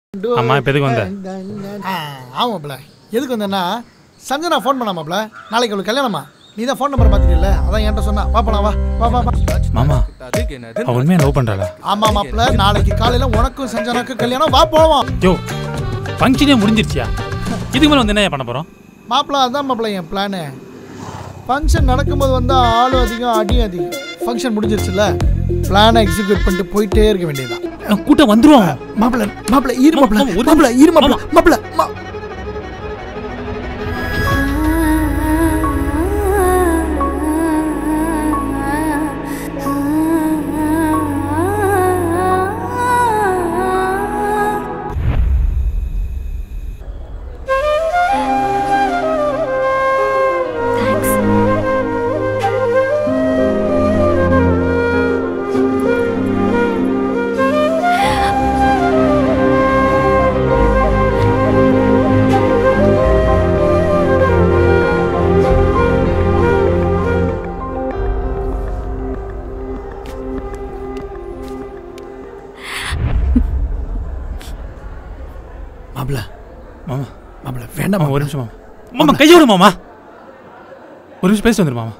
அம்மா இப்போ எதுக்கு வந்த ஆ ஆமாப்ல எதுக்கு வந்தேன்னா சஞ்சனா ஃபோன் பண்ணாமாப்ல நாளைக்கு அவளுக்கு கல்யாணமா நீ தான் ஃபோன் நம்பர் பார்த்துட்டில்ல அதான் என்கிட்ட சொன்னா வா போலாம் வா வா வா வா மாமா அவ உண்மையாக லவ் பண்ணுறாளா ஆமா மாப்ள நாளைக்கு காலையில உனக்கும் சஞ்சனாக்கும் கல்யாணம் வா போவோம் யோ ஃபங்க்ஷனே முடிஞ்சிருச்சியா இதுக்கு மேலே வந்து என்ன பண்ண போகிறோம் மாப்பிள அதான் மாப்பிள என் பிளானு ஃபங்க்ஷன் நடக்கும்போது வந்தா ஆளும் அதிகம் அடியும் அதிகம் ஃபங்க்ஷன் முடிஞ்சிருச்சுல்ல பிளானை எக்ஸிக்யூட் பண்ணிட்டு போயிட்டே இருக்க வேண்டியதுதான் கூட்டம் வந்துருவோம் மாப்பிள மாப்பிள இரு மாப்பிள மாமா, ஒரு மாப்பிள இரு மாப்பிள மாப்பிள மா- தேங்க்ஸ் மாப்பிள மாமா மாப்பிள வேண்டாம் மாமா ஒரு நிமிஷம் மாமா மாமா கையை விடு மாமா ஒரு நிமிஷம் பேசி வந்துரு மாமா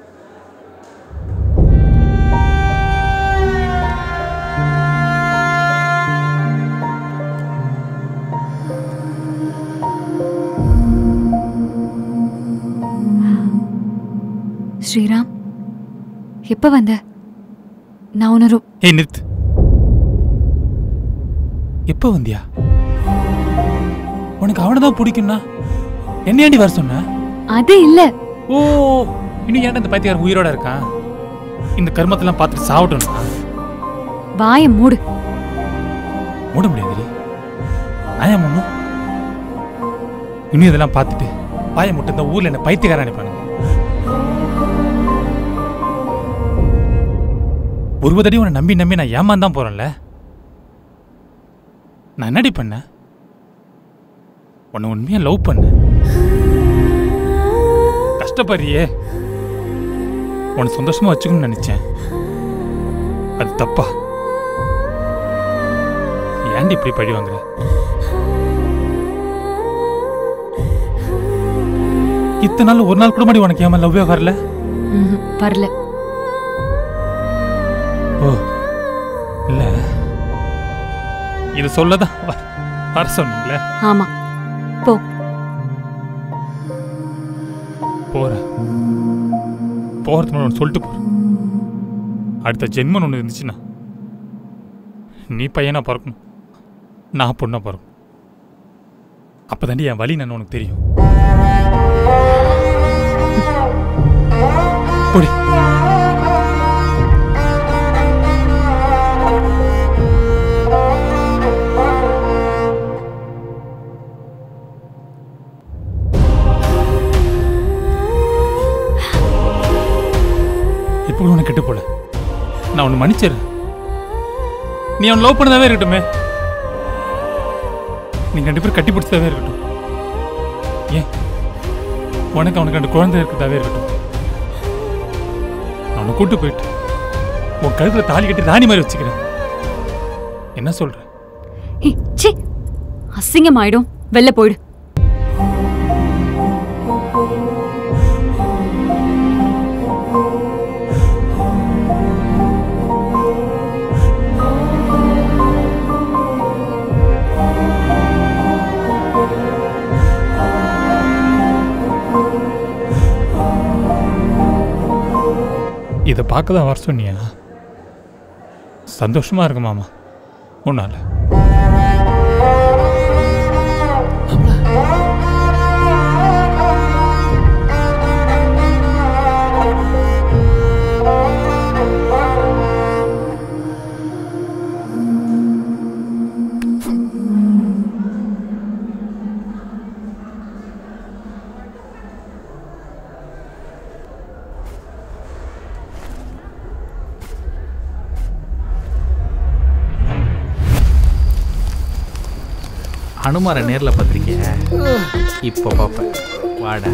ஸ்ரீராம் எப்போ வந்த நான் உன்னை ரொ- ஏய் நிறுத்து எப்போ வந்தியா உனக்கு அவனை தான் பிடிக்கும்னா என்ன ஏண்டி வர சொன்ன அது இல்ல ஓ இன்னும் ஏன்டா இந்த பைத்தியார் உயிரோட இருக்கான் இந்த கர்மத்தெல்லாம் பார்த்துட்டு சாவட்டும் வாயை மூடு மூட முடியாது ஆயா மாமா இன்னும் இதெல்லாம் பார்த்துட்டு வாயை மட்டும் இந்த ஊர்ல என்ன பைத்தியக்காரன் நினைப்பானுங்க ஒரு தடவை உன்னை நம்பி நம்பி நான் ஏமாந்தான் போறேன்ல நான் என்னடி பண்ணேன் உன்னை உண்மையா லவ் பண்ண கஷ்டப்படுறியே உன்னை சந்தோஷமா வச்சுக்கணும்னு நினைச்சேன் அது தப்பா ஏன்டி இப்படி பழி வாங்குற இத்தனை நாள் ஒரு நாள் கூட மாடி உனக்கு ஏமா லவ்வே வரல ம்ஹும், வரல ஓ இல்ல இது சொல்லதான் வ- வர சொன்னீங்களே ஆமா போ போறேன் போறதுக்கு முன்னாடி ஒன்று சொல்லிட்டு போறேன் அடுத்த ஜென்மன் ஒன்று இருந்துச்சுன்னா நீ பையனா பிறக்கணும் நான் பொண்ணா பிறக்கணும் அப்பதாண்டி என் வழி நான் உனக்கு தெரியும் போடி இப்போ கூட உனக்கு கெட்டு போல நான் உன்னை மன்னிச்சிடுறேன் நீ அவன் லவ் பண்ணதாவே இருக்கட்டுமே நீங்க ரெண்டு பேரும் கட்டி பிடிச்சதாவே இருக்கட்டும் ஏன் உனக்கு அவனுக்கு ரெண்டு குழந்தை இருக்கிறதாவே இருக்கட்டும் நான் அவனை கூட்டு போயிட்டு உன் கழுத்துல தாலி கட்டி ராணி மாதிரி வச்சுக்கிறேன் என்ன சொல்ற ஏய், ச்சீ அசிங்கமாயிடும் வெளில போயிடு இதை பார்க்க தான் வர சொன்னியா சந்தோஷமா இருக்கு மாமா உன்னால அனுமாரை நேரில் பார்த்துருக்கிய இப்போ பார்ப்பேன் வாடா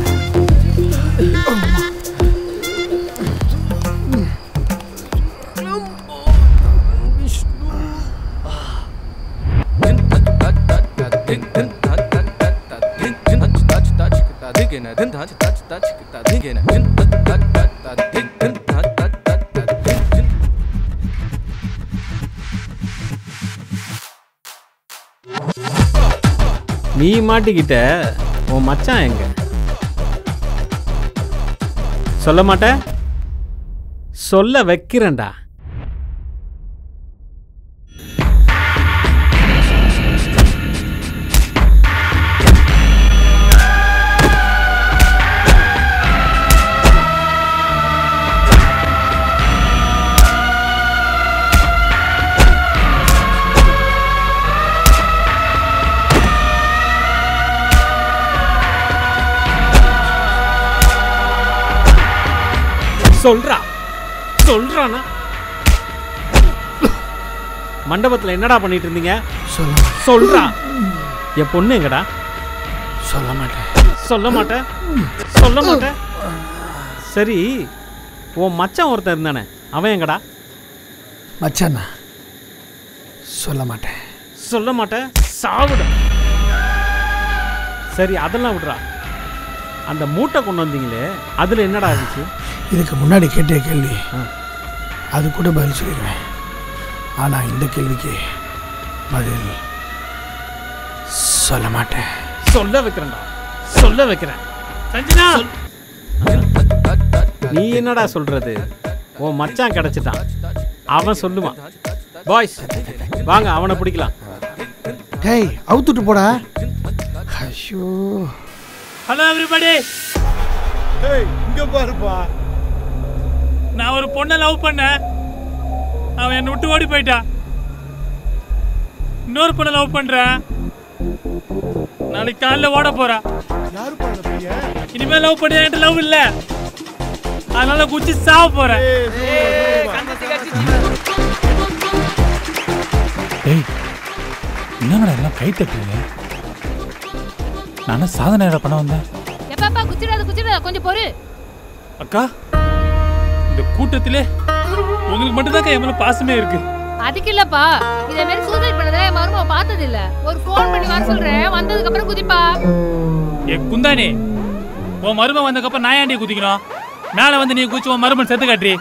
நீ மாட்டிக்கிட்ட உன் மச்சான் எங்க சொல்ல மாட்ட சொல்ல வைக்கிறேன்டா சொல்றா சொல்றானா மண்டபத்துல என்னடா பண்ணிட்டு இருந்தீங்க சொல்ல சொல்றா என் பொண்ணு எங்கடா சொல்ல மாட்டேன் சொல்ல மாட்டேன் சொல்ல மாட்டேன் சரி உன் மச்சான் ஒருத்தன் இருந்தானே அவன் எங்கடா மச்சானா சொல்ல மாட்டேன் சொல்ல மாட்டேன் சாவுடா சரி அதெல்லாம் விடுறா அந்த மூட்டை கொண்டு வந்தீங்களே அதுல என்னடா இருந்துச்சு இதுக்கு முன்னாடி கேட்ட கேள்வி ஆ. அது கூட பதில் சொல்லிடுவேன் ஆனால் இந்த கேள்விக்கு பதில் சொல்ல மாட்டேன் சொல்ல வைக்கிறேன்டா சொல்ல வைக்கிறேன் சஞ்சனா நீ என்னடா சொல்றது உன் மச்சான் கிடைச்சிட்டான் அவன் சொல்லுவான் பாய்ஸ் வாங்க அவனை பிடிக்கலாம் டேய் அவுத்துட்டு போடா ஐயோ ஹலோ எவ்ரிபடி இங்க பாருப்பா நான் ஒரு பொண்ணை லவ் பண்ணேன் அவன் என்னை விட்டு ஓடி போயிட்டான் இன்னொரு பொண்ணை லவ் பண்றேன் நாளைக்கு காலைல ஓட போறா யாரு பண்ண பையன் இனிமே லவ் பண்ணி என்கிட்ட லவ் இல்ல அதனால குச்சி சாவ போறேன் டேய் என்னங்கடா எல்லாம் கை தட்டுறீங்க நான் சாதனை பண்ண வந்தேன் எப்பப்பா குச்சிடாத குச்சிடாத கொஞ்சம் பொறு அக்கா இந்த கூட்டத்திலே உங்களுக்கு மட்டும்தான் என் மேல பாசமே இருக்கு அதுக்கு இல்லப்பா இதே மாதிரி சூசைட் பண்ணதை என் மருமக பார்த்தது இல்ல ஒரு ஃபோன் பண்ணி வர சொல்றேன் வந்ததுக்கு அப்புறம் குதிப்பா ஏ குந்தானி உன் மருமன் வந்ததுக்கப்புறம் நான் ஏன்டி குதிக்கணும் மேலே வந்து நீ குச்சி உன் மருமன் செத்து காட்டுறி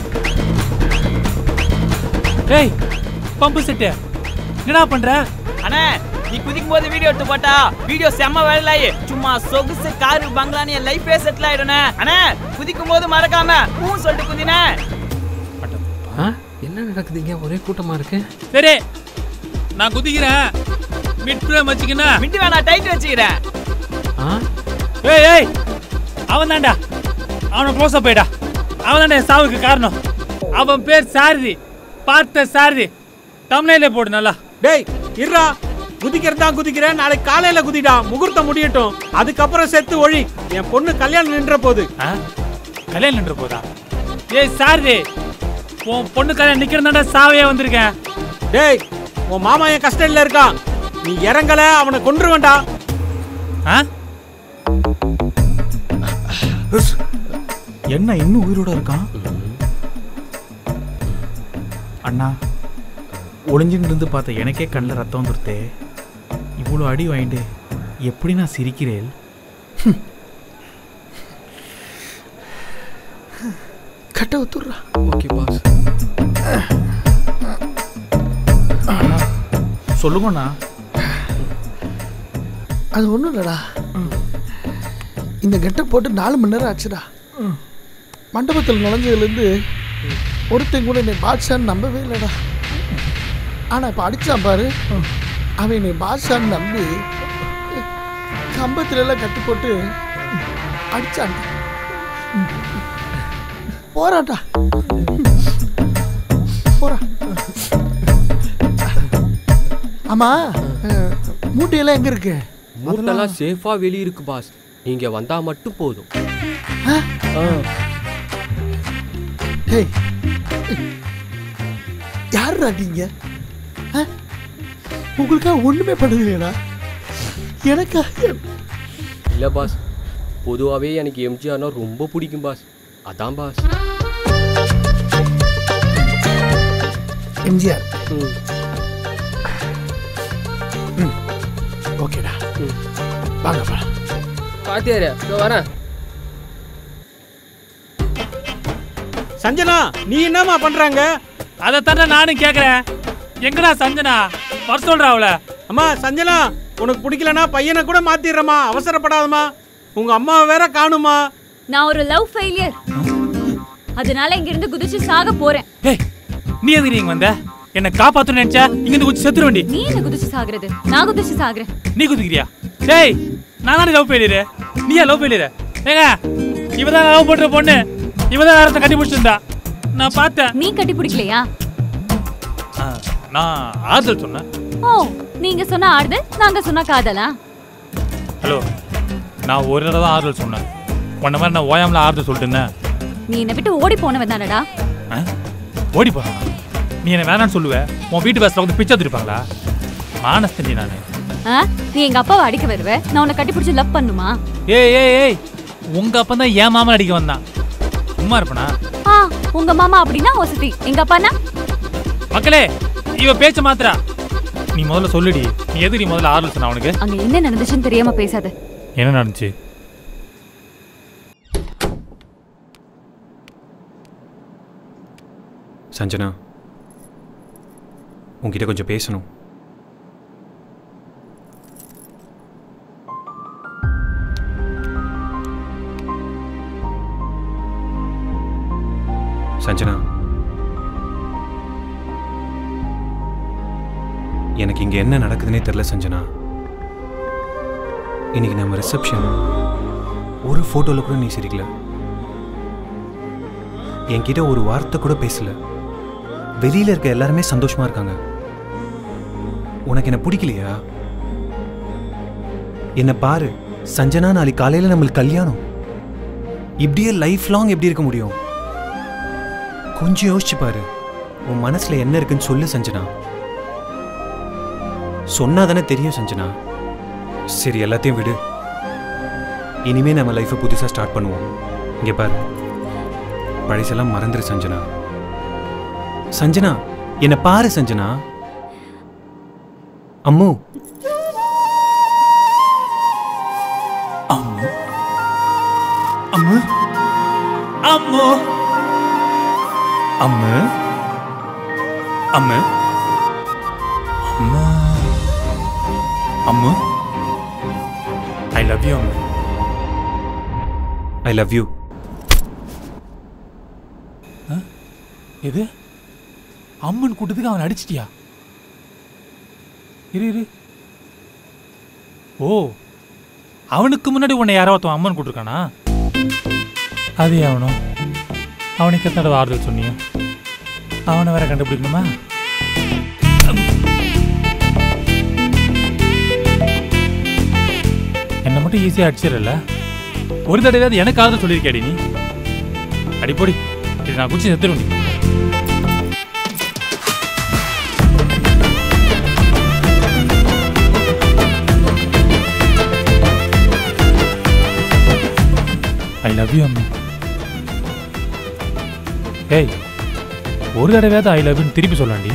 ஏய் பம்பு செட்டு என்னடா பண்ற அண்ணே நீ குதிக்கும் போது வீடியோ எடுத்து போட்டா வீடியோ செம்ம வைரலாயி சும்மா சொகுசு காரு பங்களான்னு என் லைஃபே செட்டில் ஆயிடுனே அண்ணே குதிக்கும் போது மறக்காம பூ சொல்லிட்டு குதினே என்ன நடக்குதுங்க ஒரே கூட்டமா இருக்கு சரி நான் குதிக்கிறேன் மிட் ஃப்ரேம் வச்சுக்கினா மிட்டி வேணா டைட் வச்சுக்கிறேன் ஏய் ஏய் அவன் தான்டா அவனை க்ளோஸ் போயிடா அவன் தான்டா என் சாவுக்கு காரணம் அவன் பேர் சாரதி பார்த்த சாரதி தமிழ்ல போடு நல்லா டேய் இருடா குதிக்கிறதா குதிக்கிறேன் நாளைக்கு காலையில குதிடா முகூர்த்தம் முடியட்டும் அதுக்கப்புறம் செத்து ஒழி என் பொண்ணு கல்யாணம் நின்ற போது ஆ? கல்யாணம் நின்று போதா ஏய் சாரதி உன் பொண்ணு கல்யாணம் நிக்கிறதாண்டா சாவையே வந்திருக்கேன் டேய் உன் மாமா என் கஸ்டடியில் இருக்கான் நீ இறங்கல அவனை கொன்றுவன்டா ஆ என்ன இன்னும் உயிரோட இருக்கான் அண்ணா ஒளிஞ்சுன்னு இருந்து பார்த்த எனக்கே கண்ணில் ரத்தம் வந்துருத்தே இவ்வளோ அடி வாங்கிட்டு எப்படி நான் சிரிக்கிறேன் கட்ட ஊத்துடுறா ஓகே பாஸ் சொல்லுங்கண்ணா அது ஒன்றும் இல்லைடா இந்த கெட்ட போட்டு நாலு மணி நேரம் ஆச்சுடா மண்டபத்தில் நுழைஞ்சதுலேருந்து ஒருத்தன் கூட என்னை பாட்ஷான்னு நம்பவே இல்லைடா ஆனால் இப்போ அடிச்சான் பாரு அவன் என்னை பாட்ஷான்னு நம்பி கம்பத்துல எல்லாம் கட்டி போட்டு அடிச்சான் போறான்டா போறான் ஆமா அஹ், மூட்டையெல்லாம் எங்க இருக்கு மூட்டெல்லாம் சேஃபா வெளிய இருக்கு பாஸ் நீங்க வந்தா மட்டும் போதும் டேய் யாருடா நீங்க ஆ? உங்களுக்காக ஒண்ணுமே பண்ணலையடா எனக்கா இல்ல பாஸ் பொதுவாவே எனக்கு எம்ஜிஆர்னா ரொம்ப பிடிக்கும் பாஸ் அதான் பாஸ் எம்ஜிஆர் ம். ஓகேடா வாங்க போலாம் பாத்தியாரு இதோ வரேன் சஞ்சனா நீ என்னம்மா பண்றாங்க அதைத்தானே நானும் கேட்குறேன் எங்கடா சஞ்சனா வர சொல்கிறா அவளை அம்மா சஞ்சனா உனக்கு பிடிக்கலனா பையனை கூட மாத்திடுறமா அவசரப்படாதம்மா உங்க அம்மாவை வேற காணுமா நான் ஒரு லவ் ஃபெயிலியர் அதனால இங்க இருந்து குதிச்சு சாக போறேன் ஏய் நீ எதுக்கு இங்க வந்த என்னை காப்பாற்றணும்னு நினைச்சா இங்கிருந்து குச்சி செத்துரு வண்டி நீ என்ன குதிச்சு சாகுறது நான் குதிச்சு சாகுறேன் நீ குதிக்கிறியா டேய் நான் தானே லவ் ஃபெயிலியரு நீயா லவ் ஃபெயிலியரு ஏங்க இவ தான் லவ் பண்ற பொண்ணு இவ தான் வேறத்தை கட்டி பிடிச்சிருந்தா நான் பார்த்தேன் நீ கட்டி பிடிக்கலையா ஆ, நான் ஆறுதல் சொன்னேன் ஓ நீங்க சொன்ன ஆறுதல் நாங்க சொன்ன காதலா ஹலோ நான் ஒரு தடவை தான் ஆறுதல் சொன்னேன் உன்ன மாதிரி நான் ஓயாமல ஆறுதல் சொல்லிட்டு நீ என்னை விட்டு ஓடி போனவன் தானடா ஓடி போறான் நீ என்ன வேணாம்னு சொல்லுவ உன் வீட்டு பஸ்ல வந்து பிச்சை திருப்பாங்களா மானஸ்தண்டி நான் ஆ? நீ எங்க அப்பாவை அடிக்க வருவ நான் உன்னை கட்டி பிடிச்சி லவ் பண்ணுமா ஏய் ஏய் ஏய் உங்க அப்பா தான் என் மாமன் அடிக்க வந்தான் சும்மா இருப்பனா ஆ உங்க மாமா அப்படின்னா வசதி எங்க அப்பானா மக்களே இவ பேச்ச மாத்திரா நீ முதல்ல சொல்லுடி நீ எதுக்கு நீ முதல்ல ஆறுதல் சொன்ன அவனுக்கு அங்க என்ன நடந்துச்சுன்னு தெரியாம பேசாத என்ன நடந்துச்சு சஞ்சனா உன்கிட்ட கொஞ்சம் பேசணும் சஞ்சனா எனக்கு இங்க என்ன நடக்குதுன்னே தெரியல சஞ்சனா இன்னைக்கு நம்ம ரிசப்ஷன் ஒரு ஃபோட்டோவில் கூட நீ சிரிக்கல என்கிட்ட ஒரு வார்த்தை கூட பேசல வெளியில இருக்க எல்லாருமே சந்தோஷமா இருக்காங்க உனக்கு என்ன பிடிக்கலையா என்ன பாரு சஞ்சனா நாளைக்கு காலையில நம்மளுக்கு கல்யாணம் இப்படியே லைஃப் லாங் எப்படி இருக்க முடியும் கொஞ்சம் யோசிச்சு பாரு உன் மனசுல என்ன இருக்குன்னு சொல்லு சஞ்சனா சொன்னாதானே தெரியும் சஞ்சனா சரி எல்லாத்தையும் விடு இனிமே நம்ம லைஃப்பை புதுசா ஸ்டார்ட் பண்ணுவோம் இங்க பாரு பழசெல்லாம் மறந்துரு சஞ்சனா சஞ்சனா என்ன பாரு சஞ்சனா அம்மு அம்மு அம்மு அம்மோ அம்மு அம்மு அம்மா அம்மு ஐ லவ் யூ அம்மா ஐ லவ் யூ எது அம்மன் கூட்டத்துக்கு அவன் அடிச்சிட்டியா இரு இரு ஓ அவனுக்கு முன்னாடி உன்னை யாரோ ஒருத்தன் அம்மன் கூட்டிருக்கானா அது அவனும் அவனுக்கு எத்தனை தடவை ஆறுதல் சொன்னியோ அவனை வேற கண்டுபிடிக்கணுமா என்னை மட்டும் ஈஸியாக அடிச்சிடல ஒரு தடவையாவது எனக்கு ஆறுதல் சொல்லியிருக்கேடி நீ அடிப்பொடி இது நான் குச்சி செத்துருவேன் நீ ஐ லவ் யூ அம்மா ஏய் ஒரு தடவையாவது ஐ லவ் யூன்னு திருப்பி சொல்லாண்டி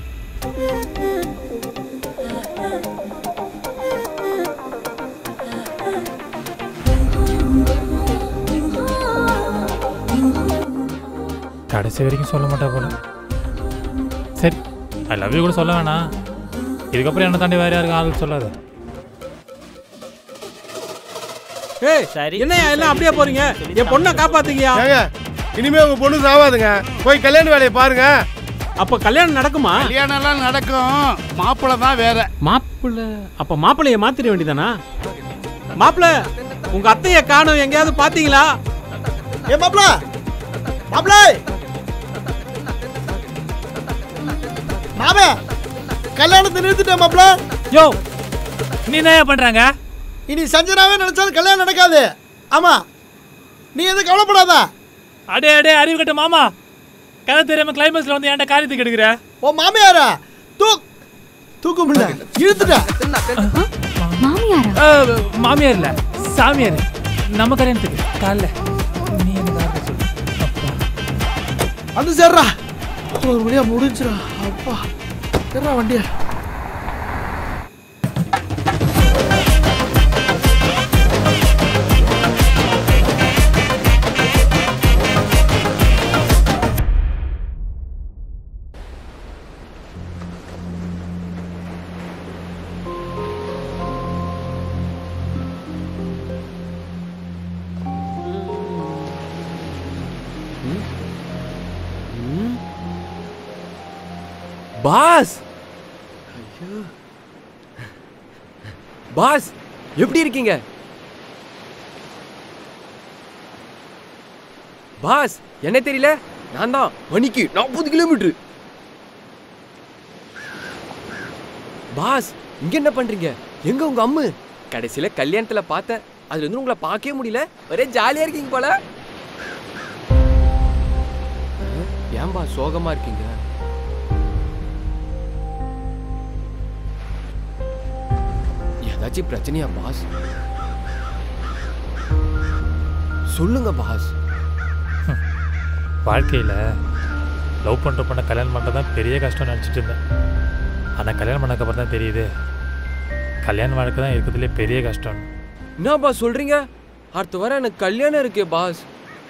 கடைசி வரைக்கும் சொல்ல மாட்டா போல சரி ஐ லவ் யூ கூட சொல்ல வேணாம் இதுக்கப்புறம் என்ன தாண்டி வேற யாருக்கும் ஆள் சொல்லாத ஏய் சரி. என்னய்யா எல்லாம் அப்படியே போறீங்க என் பொண்ணை காப்பாத்துக்கியா ஏங்க இனிமே உங்க பொண்ணு சாவாதுங்க போய் கல்யாண வேலையை பாருங்க அப்ப கல்யாணம் நடக்குமா கல்யாணம் எல்லாம் நடக்கும் மாப்பிள்ளை தான் வேற மாப்பிள்ள அப்ப மாப்பிள்ளைய மாத்திர வேண்டியதானா மாப்பிள்ள உங்க அத்தைய காணும் எங்கேயாவது பாத்தீங்களா ஏ மாப்ள மாப்ள மாமே கல்யாணத்தை நிறுத்திட்டேன் மாப்ள யோ நீ என்ன பண்றாங்க இனி சஞ்சனாவே நினைச்சாலும் கல்யாணம் நடக்காது ஆமா நீ எதுவும் கவலைப்படாத அடே அடே அறிவு கட்ட மாமா கதை தெரியாம கிளைமேக்ஸ்ல வந்து ஏன்டா காரியத்துக்கு எடுக்கிற ஓ மாமியாரா தூக் தூக்க முடியல இழுத்துட்டேன் மாமியாரா அஹ், மாமியார் இல்ல சாமியார் நம்ம கல்யாணத்துக்கு காலைல நீ எனக்கு ஆறுதல் சொல்லு அப்பா. வந்து சேர்றா ஒரு வழியா முடிஞ்சிடா அப்பா சேர்றா வண்டியா பாஸ் ஐயோ. பாஸ் எப்படி இருக்கீங்க பாஸ் என்ன தெரியல நான் தான் மணிக்கு நாற்பது கிலோமீட்டர் பாஸ் இங்க என்ன பண்றீங்க எங்க உங்க அம்மு கடைசியில கல்யாணத்துல பார்த்தேன் அதுல இருந்து உங்களை பார்க்கவே முடியல ஒரே ஜாலியா இருக்கீங்க போல ஏன் பாஸ் சோகமா இருக்கீங்க ஏதாச்சும் பிரச்சனையா பாஸ் சொல்லுங்க பாஸ் வாழ்க்கையில் லவ் பண்ணுற பொண்ணை கல்யாணம் பண்ணுறது தான் பெரிய கஷ்டம்னு நினச்சிட்டு இருந்தேன் ஆனால் கல்யாணம் பண்ணக்கப்புறம் தான் தெரியுது கல்யாண வாழ்க்கை தான் இருக்கிறதுலே பெரிய கஷ்டம் என்ன பாஸ் சொல்றீங்க அடுத்த வாரம் எனக்கு கல்யாணம் இருக்கே பாஸ்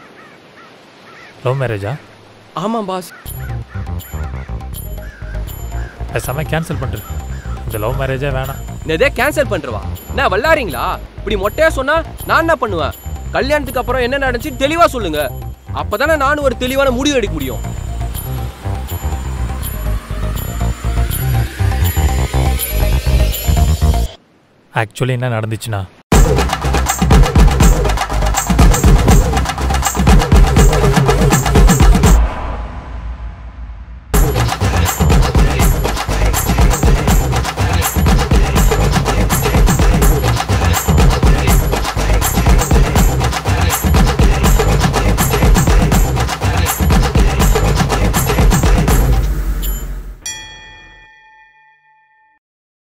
லவ் மேரேஜா ஆமா பாஸ் பேசாம கேன்சல் பண்ணுறது இந்த லவ் மேரேஜே வேணாம் எதே கேன்சல் பண்றவா என்ன வல்லாரீங்களா இப்படி மொட்டையா சொன்னா நான் என்ன பண்ணுவேன் கல்யாணத்துக்கு அப்புறம் என்ன நடந்துச்சு தெளிவா சொல்லுங்க அப்பதானே நானும் ஒரு தெளிவான முடிவு எடுக்க முடியும் ஆக்சுவலி என்ன நடந்துச்சுன்னா